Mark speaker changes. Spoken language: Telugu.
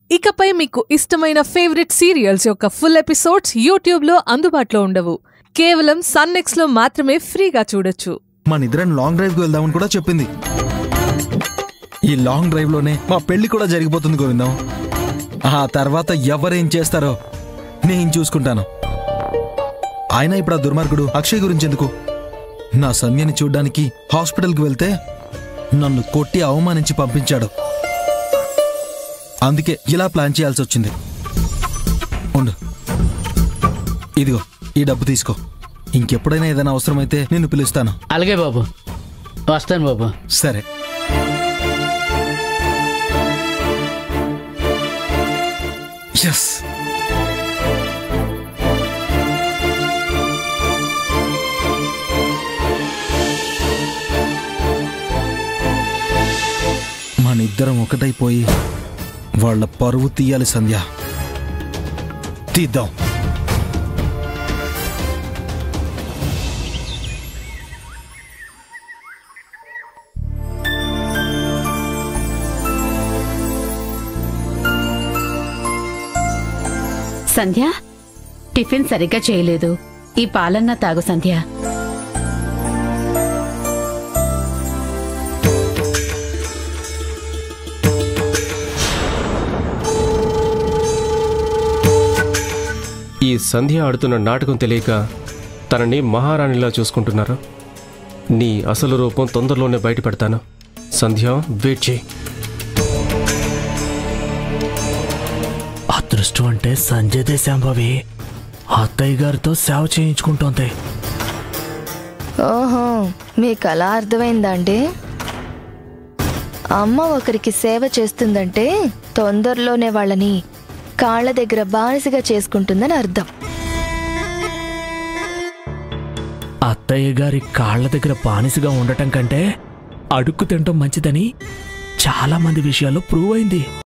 Speaker 1: ఇకపై మీకు ఇష్టమైన ఫేవరెట్ సీరియల్స్ యొక్క ఫుల్ ఎపిసోడ్స్ యూట్యూబ్లో అందుబాటులో ఉండవు కేవలం సన్నెక్స్లో మాత్రమే ఫ్రీగా చూడొచ్చు
Speaker 2: మన ఇద్దరం లాంగ్ డ్రైవ్ కి వెళ్దామని కూడా చెప్పింది ఈ లాంగ్ డ్రైవ్ లోనే మా పెళ్లి కూడా జరిగిపోతుంది గోవిందం ఆ తర్వాత ఎవరేం చేస్తారో నేను చూసుకుంటాను ఆయన ఇప్పుడు ఆ దుర్మార్గుడు అక్షయ్ గురించి ఎందుకు నా సంధ్యని చూడ్డానికి హాస్పిటల్కి వెళ్తే నన్ను కొట్టి అవమానించి పంపించాడు అందుకే ఇలా ప్లాన్ చేయాల్సి వచ్చింది ఉండు ఇదిగో ఈ డబ్బు తీసుకో ఇంకెప్పుడైనా ఏదైనా అవసరమైతే నిన్ను పిలుస్తాను
Speaker 3: అలాగే బాబు వస్తాను బాబు
Speaker 2: సరే ఎస్ మనిద్దరం ఒకటైపోయి వాళ్ళ పరువు తీయాలి సంధ్య తీద్దాం
Speaker 4: సంధ్య టిఫిన్ సరిగ్గా చేయలేదు ఈ పాలన్నా తాగు సంధ్య
Speaker 5: ఈ సంధ్య ఆడుతున్న నాటకం తెలియక తనని మహారాణిలా చూసుకుంటున్నారు నీ అసలు రూపం తొందరలోనే బయట పెడతాను సంధ్య వెయిట్ చేయి
Speaker 6: అదృష్టం అంటే సంజయ్ శాంభవి అత్తయ్య గారితో సేవ చేయించుకుంటోంది
Speaker 7: ఓహో మీకు అలా అర్థమైందండి అమ్మ ఒకరికి సేవ చేస్తుందంటే తొందరలోనే వాళ్ళని కాళ్ళ దగ్గర బానిసగా చేసుకుంటుందని అర్థం
Speaker 6: అత్తయ్య గారి కాళ్ళ దగ్గర బానిసగా ఉండటం కంటే అడుక్కు తినటం మంచిదని చాలా మంది విషయాల్లో ప్రూవ్ అయింది